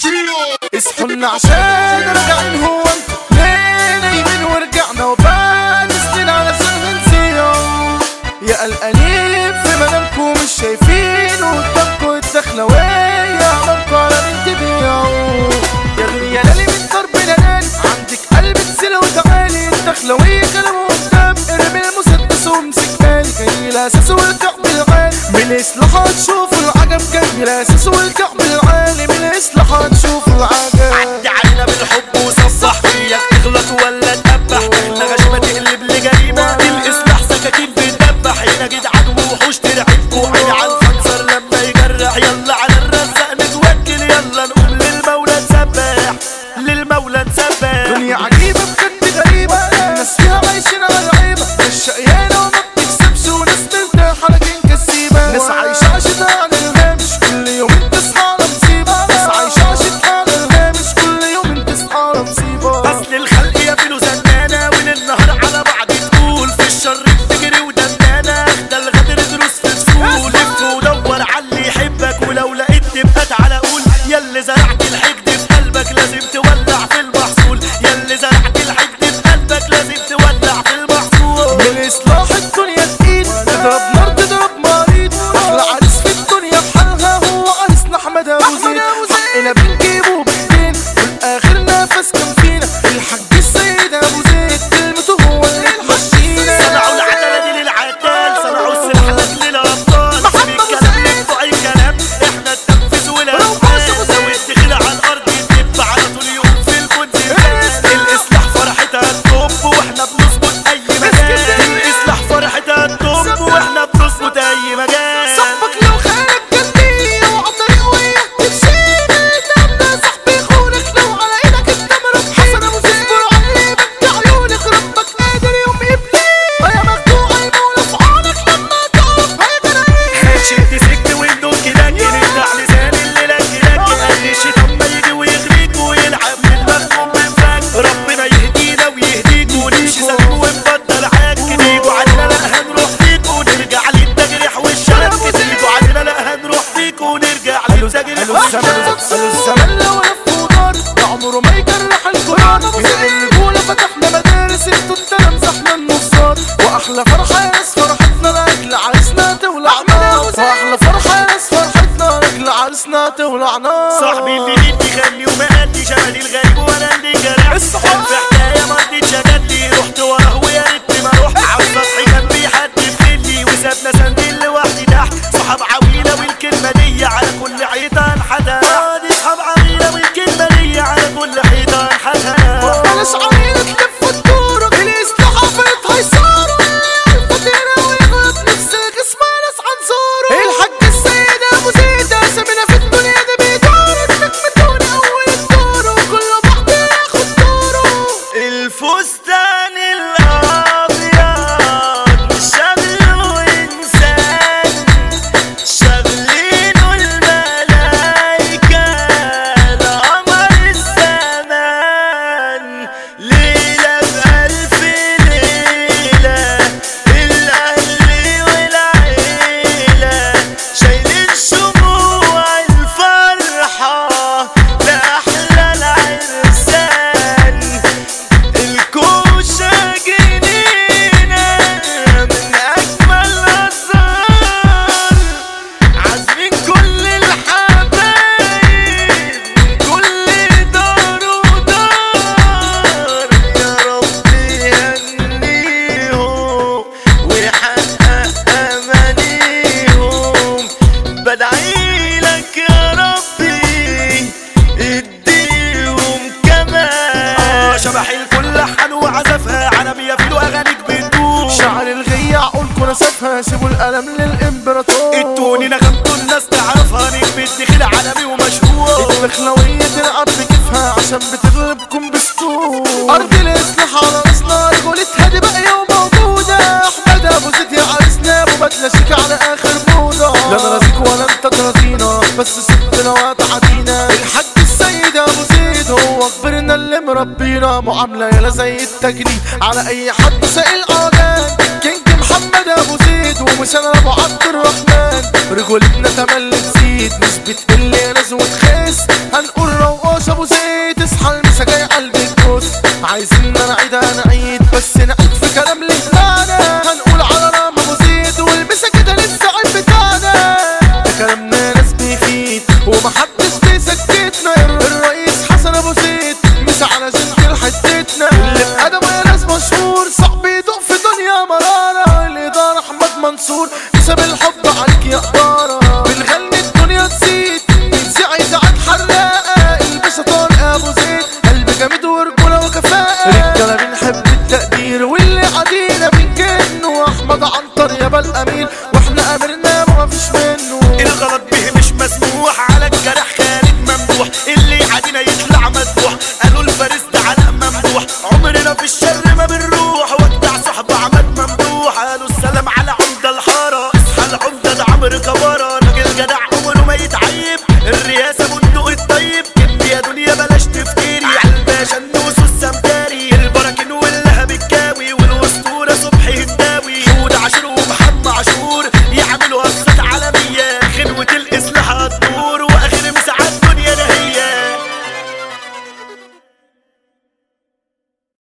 اصحوا لنا عشان راجعين هو انتوا ليه نايمين ورجعنا وبعد سنين على سنة نسيهم يا قلقانين في منامكم مش شايفين قدامكم الدخلوية عمامكم على بنت بيعوا يا دنيا لالي من ضرب لالي عندك قلب تسيل وتعالي الدخلوية كلامه قدام ارمي المسدس وامسك بالي جاي الاساس والكعب العالي من الاصلاحات شوفوا العجب جاي الاساس والكعب العالي من الاصلاحات شوفوا العجب عدي علينا بالحب وصفح فيك تغلط ولا تقبح احنا غشيمة تقلب لجريمة الإصلاح سكاكين بتدبح هنا جدعان ووحوش ترعبكوا عيني على الخنصر لما يجرح يلا على الرزق نتوكل يلا نقوم للمولى نسبح للمولى نسبح دنيا عجيبة بجد غريبة الناس فيها عايشين على العيبة مش شقيانة وما بتكسبش وناس مرتاحة لكن كسيبة ناس عايشة عاشتها على الهامش كل يوم تصحى على مصيبة ناس عايشة عاشتها على الهامش كل يوم تصحى على مصيبة اصل الخلق يا فيلو زنانة وللنهار على بعض تقول في الشر بتجري ودندانة ده الغدر دروس في الفصول لف ودور على اللي يحبك ولو لقيت تبقى تعالى قول ياللي زرعت الحقد في قلبك لازم تولع في المحصول ياللي زرعت الحقد في قلبك لازم تولع في المحصول من إصلاح الدنيا تقيل تضرب نار تضرب مريض أحلى عريس في الدنيا بحالها هو عريسنا أحمد أبو زيد حقنا بنجيبه بإيدين والآخر نفس كان فينا الحاج السيد أبو زيد كلمته هو اللي تمشينا صنعوا العدالة دي للعتال صنعوا السلاح لك للأبطال محمد من الكلام حسين. لبتوع الكلام احنا التنفيذ والأنفاذ لو الدخيل على الأرض يدب على طول يوم في الكنز الإصلاح فرحتها الطب واحنا بنظبط أي مجال الإصلاح فرحتها الطب واحنا بنظبط أي مجال صاحبك لو خانك جنبي اوعى طريق ويهتف ده صاحبي خونك لو على ايدك انت مرض حسن ابو زيد علي بك عيونك ربك قادر يوم يبلي يا مخدوع المولى في عونك لما تقف هيجري شد سكت وندوك لكن افتح لسان اللي لك لكن قال الشيطان ما يجي ويغريك ويلعب من مفهوم من فك ربنا يهدينا ويهديك ونمشي سلم ونبطل عك تيجوا علينا لا هنروح فيك ونرجع للتجريح والشرك تيجوا علينا لا هنروح فيك ونرجع للتجريح قالوا الزمن قالوا الزمن لو لف ودار ده عمره ما يجرح الجرار غير الرجولة فتحنا مدارس انتوا مسحنا النصار واحلى فرحة يا ناس فرحتنا لاجل عريسنا تولع نار واحلى فرحة يا ناس فرحتنا لاجل عريسنا تولع نار صاحبي اللي جدي خلي وما قدي شبدي الغريب وانا اللي جرح الصحاب. كان في حكايه ما رضيتش اجدي رحت وراه ويا ريتني ما رحت على السطح كان في حد في خلي وسابنا سندين لوحدي تحت صحاب عويله والكلمه دي على كل حيطان حدا دي صحاب عويله والكلمه دي على كل حيطان حدا بلاش عميلة تلف وتدور الاصلاح عفرتها يصاروا الفتيرة ويغلط نفسك اسمع ناس عن زوره الحاج السيد ابو زيد اسمنا في الدنيا دي بيدور انك مدوني اول الدور وكل بعض ياخد دوره الفستان الابيض شغل وانسان شغلينه الملايكه لقمر الزمان ليله بألف ليله الاهل والعيله شايلين شموع الفرحه لاحلى العرسان الكوشة جنينة من أجمل الأزهار عازمين كل الحبايب من كل دار ودار يا رب يهنيهم ويحقق أمانيهم بدعي لك يا ربي اديهم كمان شبح الكل حن وعزفها عالمية في اغانيك بتدوم شعر الغية عقولكوا نسفها سيبوا القلم للامبراطور التوني نغمته الناس تعرفها نجم الدخيل عالمي ومشهور المخلوية تلعب بكيفها عشان بتغلبكم بستور أرض الإصلاح على راسنا رجولتها دي باقية وموجودة أحمد أبو زيد يا عريسنا وبدلة شيك على آخر موضة لا أنا راضيك ولا أنت تراضينا بس سبتنا وتعدينا الحاج السيد أبو زيد هو كبرنا اللي مربينا معاملة يلا زي التجنيد على أي حد سائل أوجان كينج محمد أبو زيد ومثال أبو عبد الرحمن رجولتنا تملي تزيد مش بتقل يا ناس وتخس هنقول روق عايزين نعيدها نعيد بس نعيد في كلام ليه معنى هنقول على رام ابو زيد والمسا كده للزعيم بتاعنا ده كلامنا ناس بيفيد ومحدش بيسكتنا الرئيس حسن ابو زيد مسا على جنتل حتتنا اللي بأدبه يا ناس مشهور صاحبي يدوق في دنيا مرارة الإدارة أحمد منصور بسبب الحب عليك يا قدارة بالغني الدنيا تزيد بتزيع إذاعات حراقة الباشا طارق أبو زيد قلب جامد ورجولة وكفاءة رجالة بنحب التقدير واللي عادينا بنجن وأحمد عنتر يابا الأمين وإحنا أمرنا ما فيش منه الغلط به مش مسموح على الجرح خالد ممدوح اللي